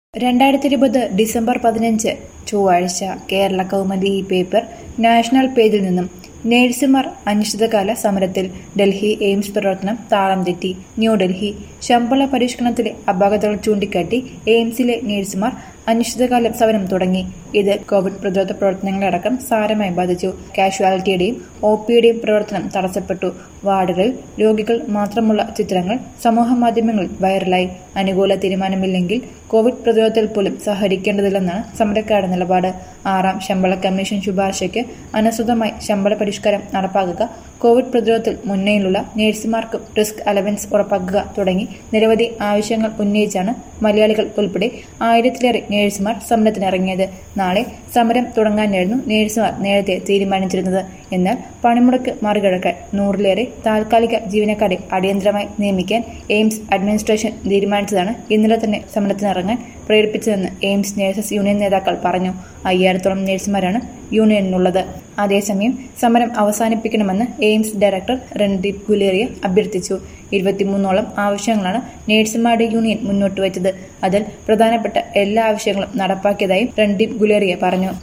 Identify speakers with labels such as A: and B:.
A: രണ്ടായിരത്തി ഇരുപത് ഡിസംബർ പതിനഞ്ച് ചൊവ്വാഴ്ച കേരള കൗമുദി ഈ പേപ്പർ നാഷണൽ പേജിൽ നിന്നും നേഴ്സുമാർ അനിശ്ചിതകാല സമരത്തിൽ ഡൽഹി എയിംസ് പ്രവർത്തനം താളം തെറ്റി ന്യൂഡൽഹി ശമ്പള പരിഷ്കരണത്തിലെ അപാകതകൾ ചൂണ്ടിക്കാട്ടി എയിംസിലെ നേഴ്സുമാർ അനിശ്ചിതകാല സമരം തുടങ്ങി ഇത് കോവിഡ് പ്രതിരോധ പ്രവർത്തനങ്ങളടക്കം സാരമായി ബാധിച്ചു കാഷ്വാലിറ്റിയുടെയും ഒ പിയുടെയും പ്രവർത്തനം തടസ്സപ്പെട്ടു വാർഡുകളിൽ രോഗികൾ മാത്രമുള്ള ചിത്രങ്ങൾ സമൂഹ മാധ്യമങ്ങളിൽ വൈറലായി അനുകൂല തീരുമാനമില്ലെങ്കിൽ കോവിഡ് പ്രതിരോധത്തിൽ പോലും സഹകരിക്കേണ്ടതില്ലെന്നാണ് സമരക്കാരുടെ നിലപാട് ആറാം ശമ്പള കമ്മീഷൻ ശുപാർശയ്ക്ക് അനുസൃതമായി ശമ്പള പരിഷ്കാരം നടപ്പാക്കുക കോവിഡ് പ്രതിരോധത്തിൽ മുന്നണിയിലുള്ള നഴ്സുമാർക്കും റിസ്ക് അലവൻസ് ഉറപ്പാക്കുക തുടങ്ങി നിരവധി ആവശ്യങ്ങൾ ഉന്നയിച്ചാണ് മലയാളികൾ ഉൾപ്പെടെ ആയിരത്തിലേറെ നഴ്സുമാർ സമരത്തിനിറങ്ങിയത് നാളെ സമരം തുടങ്ങാനായിരുന്നു നഴ്സുമാർ നേരത്തെ തീരുമാനിച്ചിരുന്നത് എന്നാൽ പണിമുടക്ക് മറികടക്കാൻ നൂറിലേറെ താൽക്കാലിക ജീവനക്കാരെ അടിയന്തരമായി നിയമിക്കാൻ എയിംസ് അഡ്മിനിസ്ട്രേഷൻ തീരുമാനിച്ചതാണ് ഇന്നലെ തന്നെ സമരത്തിനിറങ്ങാൻ പ്രേരിപ്പിച്ചതെന്ന് എയിംസ് നഴ്സസ് യൂണിയൻ നേതാക്കൾ പറഞ്ഞു അയ്യായിരത്തോളം നഴ്സുമാരാണ് യൂണിയനിലുള്ളത് അതേസമയം സമരം അവസാനിപ്പിക്കണമെന്ന് എയിംസ് ഡയറക്ടർ രൺദീപ് ഗുലേറിയ അഭ്യർത്ഥിച്ചു ഇരുപത്തിമൂന്നോളം ആവശ്യങ്ങളാണ് നഴ്സുമാരുടെ യൂണിയൻ മുന്നോട്ട് വച്ചത് അതിൽ പ്രധാനപ്പെട്ട എല്ലാ ആവശ്യങ്ങളും നടപ്പാക്കിയതായും രൺദീപ് ഗുലേറിയ പറഞ്ഞു